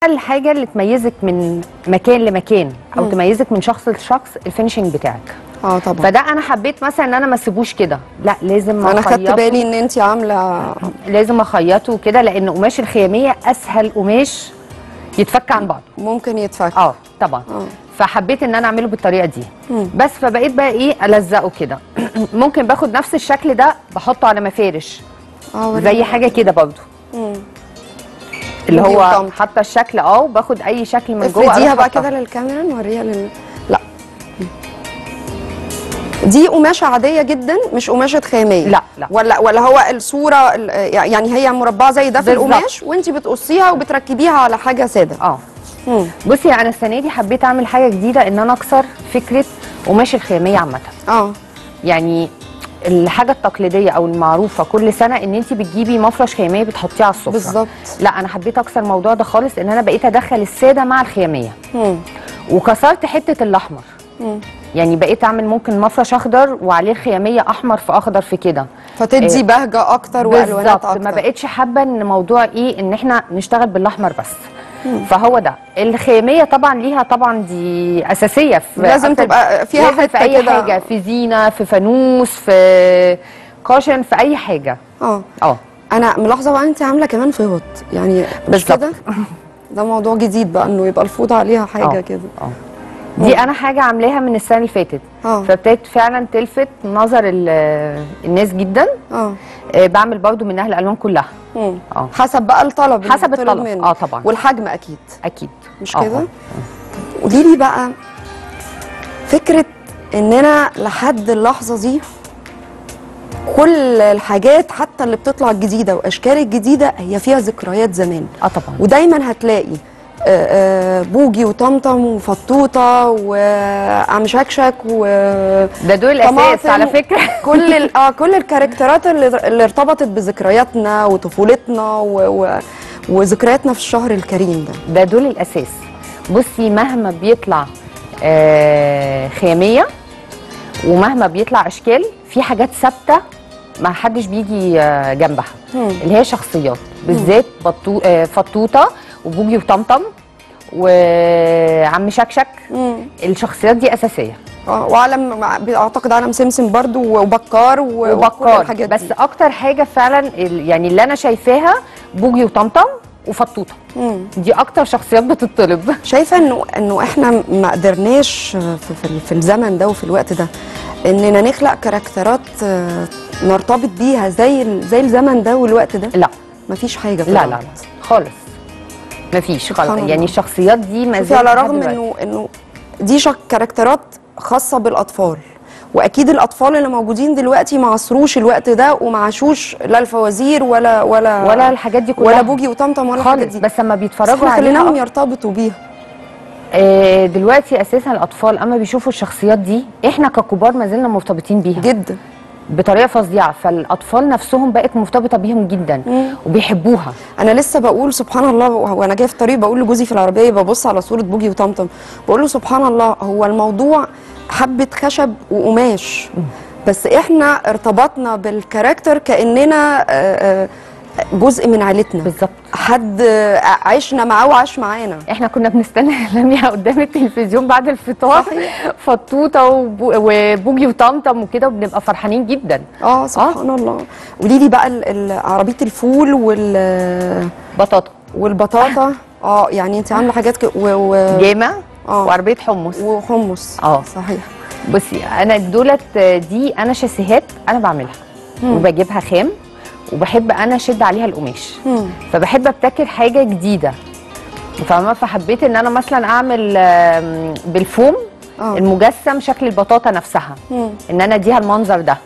الحاجه اللي تميزك من مكان لمكان او تميزك من شخص لشخص الفينشنج بتاعك اه طبعا فده انا حبيت مثلا ان انا ما اسيبوش كده لا لازم انا خدت أخيطه. بالي ان انت عامله لازم اخيطه كده لان قماش الخياميه اسهل قماش يتفك عن بعضه ممكن يتفك اه طبعا آه. فحبيت ان انا اعمله بالطريقه دي مم. بس فبقيت بقى ايه الزقه كده ممكن باخد نفس الشكل ده بحطه على مفارش اه وريني. زي حاجه كده برضو مم. اللي بوجي هو وطمطم. حاطه الشكل اه وباخد اي شكل من جوه افرديها أروح بقى حاطاه. كده للكاميرا نوريها لل لا دي قماشه عاديه جدا مش قماشه خاميه لا، لا. ولا ولا هو الصوره ال- يعني هي مربعه زي ده في بالظبط. القماش وانت بتقصيها وبتركبيها على حاجه ساده اه مم. بصي انا السنه دي حبيت اعمل حاجه جديده ان انا اكسر فكره قماش الخياميه عامه اه يعني الحاجه التقليديه او المعروفه كل سنه ان انت بتجيبي مفرش خياميه بتحطيه على السفره بالظبط لا انا حبيت اكسر الموضوع ده خالص ان انا بقيت ادخل الساده مع الخياميه مم. وكسرت حته الاحمر مم. يعني بقيت اعمل ممكن مفرش اخضر وعليه الخياميه احمر في اخضر في كده فتدي إيه. بهجه اكتر والوانات بالظبط اكتر ما بقتش حابه ان موضوع ايه ان احنا نشتغل بالاحمر بس فهو ده الخياميه طبعا ليها طبعا دي اساسيه في لازم أكتر- تبقى فيها لازم في حتة اي كده. حاجه في زينه في فانوس في كاشن في اي حاجه اه اه انا ملاحظه بقى انت عامله كمان فوط يعني مش بالظبط. كده ده موضوع جديد بقى انه يبقى الفوطه عليها حاجه آه. كده اه دي انا حاجه عاملاها من السنه اللي فاتت اه فابتدت فعلا تلفت نظر ال- الناس جدا اه آه، بعمل برضو منها الالوان كلها مم. اه حسب بقى الطلب اللي حسب بيطلب الطلب منه. اه طبعا والحجم اكيد اكيد مش آه، كده آه. قولي لي بقى فكره اننا لحد اللحظه دي كل الحاجات حتى اللي بتطلع الجديده واشكال الجديده هي فيها ذكريات زمان اه طبعا ودايما هتلاقي آه، آه، بوجي وطمطم وفطوطه وعم شكشك و ده دول الاساس طماطم. على فكره كل ال- اه كل الكاركترات اللي, اللي ارتبطت بذكرياتنا وطفولتنا و... و... وذكرياتنا في الشهر الكريم ده ده دول الاساس بصي مهما بيطلع آه خياميه ومهما بيطلع اشكال في حاجات ثابته ما حدش بيجي آه جنبها مم. اللي هي شخصيات بالذات بطو... آه فطوطه وبوجي وطمطم وعم شكشك مم. الشخصيات دي اساسيه اه وعالم اعتقد عالم سمسم برضو وبكار و... وكل وبكار الحاجات بس دي. اكتر حاجه فعلا ال- يعني اللي انا شايفاها بوجي وطمطم وفطوطه مم. دي اكتر شخصيات بتطلب شايفه انه انه احنا ما قدرناش في, في, في الزمن ده وفي الوقت ده اننا نخلق كاركترات آه، نرتبط بيها زي ال- زي الزمن ده والوقت ده لا مفيش حاجه لا لا طلعت. لا خالص مفيش سبحان خالص الله. يعني الشخصيات دي ما شوفي زالت على لحد الرغم دلوقتي. انه انه دي شك كاركترات خاصه بالاطفال واكيد الاطفال اللي موجودين دلوقتي ما عصروش الوقت ده وما عاشوش لا الفوازير ولا ولا ولا الحاجات دي كلها ولا بوجي وطمطم ولا الحاجات خالص دي بس لما بس بيتفرجوا احنا عليها خليناهم أكتر- يرتبطوا بيها آه، دلوقتي اساسا الاطفال اما بيشوفوا الشخصيات دي احنا ككبار ما زلنا مرتبطين بيها جدا بطريقه فظيعه فالاطفال نفسهم بقت مرتبطه بيهم جدا مم. وبيحبوها انا لسه بقول سبحان الله وانا جايه في الطريق بقول لجوزي في العربيه ببص على صوره بوجي وطمطم بقول له سبحان الله هو الموضوع حبه خشب وقماش بس احنا ارتبطنا بالكاركتر كاننا آه، آه، جزء من عيلتنا بالظبط حد آه، عشنا معاه وعاش معانا احنا كنا بنستنى لميا قدام التلفزيون بعد الفطار فطوطه وبو- وبوجي وطمطم وكده وبنبقى فرحانين جدا اه سبحان الله قولي لي بقى ال- ال- عربيه الفول وال بطاطا والبطاطا اه يعني انت عامله حاجات ك... و... و... جامه آه. وعربيه حمص وحمص اه. صحيح بصي انا دولت دي انا شاسيهات انا بعملها وبجيبها خام وبحب انا اشد عليها القماش مم. فبحب ابتكر حاجه جديده فاهمه فحبيت ان انا مثلا اعمل آم، بالفوم اه المجسم شكل البطاطا نفسها مم. ان انا اديها المنظر ده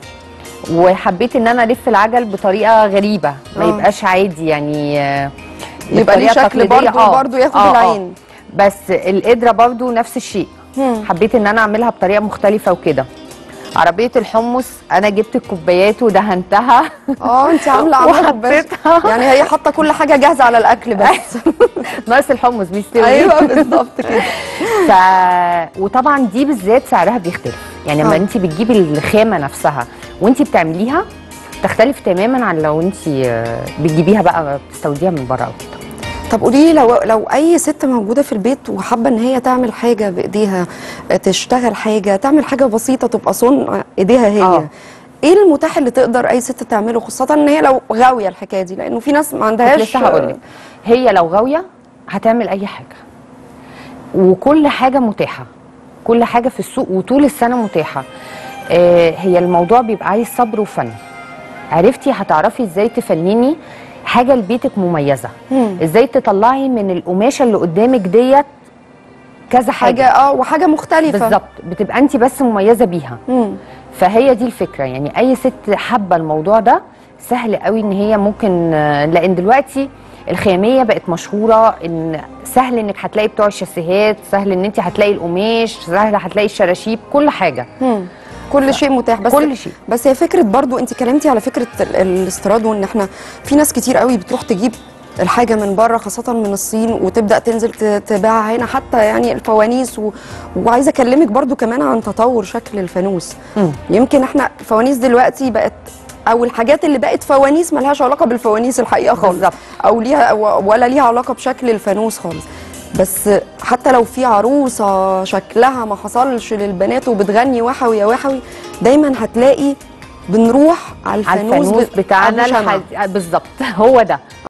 وحبيت ان انا الف العجل بطريقه غريبه ما آه. يبقاش عادي يعني آه، يبقى ليه بطريقة شكل تقليدية. برضو آه. برضو ياخد آه، آه. العين بس القدره برضو نفس الشيء مم. حبيت ان انا اعملها بطريقه مختلفه وكده عربيه الحمص انا جبت الكوبايات ودهنتها اه انت عامله عامله كوباية. وحطيتها يعني هي حاطه كل حاجه جاهزه على الاكل بس ناقص الحمص بيستوي ايوه بالظبط كده ف... وطبعا دي بالذات سعرها بيختلف يعني لما آه. انت بتجيبي الخامه نفسها وانت بتعمليها تختلف تماما عن لو انت بتجيبيها بقى بتستورديها من بره او كده طب قولي لي لو لو اي ست موجوده في البيت وحابه ان هي تعمل حاجه بايديها تشتغل حاجه تعمل حاجه بسيطه تبقى صنع ايديها هي آه. ايه المتاح اللي تقدر اي ست تعمله خاصه ان هي لو غاويه الحكايه دي لانه في ناس ما كنت عندهاش لسه هقول لك هي لو غاويه هتعمل اي حاجه وكل حاجه متاحه كل حاجه في السوق وطول السنه متاحه آه هي الموضوع بيبقى عايز صبر وفن عرفتي هتعرفي ازاي تفنني حاجه لبيتك مميزه مم. ازاي تطلعي من القماشه اللي قدامك ديت كذا حاجه, حاجه اه وحاجه مختلفه بالظبط بتبقى انت بس مميزه بيها مم. فهي دي الفكره يعني اي ست حابه الموضوع ده سهل قوي ان هي ممكن آه، لان دلوقتي الخياميه بقت مشهوره ان سهل انك هتلاقي بتوع الشاسيهات سهل ان انت هتلاقي القماش سهل هتلاقي الشراشيب كل حاجه مم. كل شيء متاح بس كل شيء. بس هي فكره برضو انت كلمتي على فكره ال- الاستيراد وان احنا في ناس كتير قوي بتروح تجيب الحاجه من بره خاصه من الصين وتبدا تنزل ت- تبيعها هنا حتى يعني الفوانيس و... وعايزه اكلمك برضو كمان عن تطور شكل الفانوس مم. يمكن احنا الفوانيس دلوقتي بقت او الحاجات اللي بقت فوانيس ملهاش علاقه بالفوانيس الحقيقه خالص بالظبط. او ليها ولا ليها علاقه بشكل الفانوس خالص بس حتى لو في عروسه شكلها ما حصلش للبنات وبتغني وحوي يا وحوي دايما هتلاقي بنروح على على الفانوس, الفانوس ب- بتاعنا أبو شمع. الح- بالظبط هو ده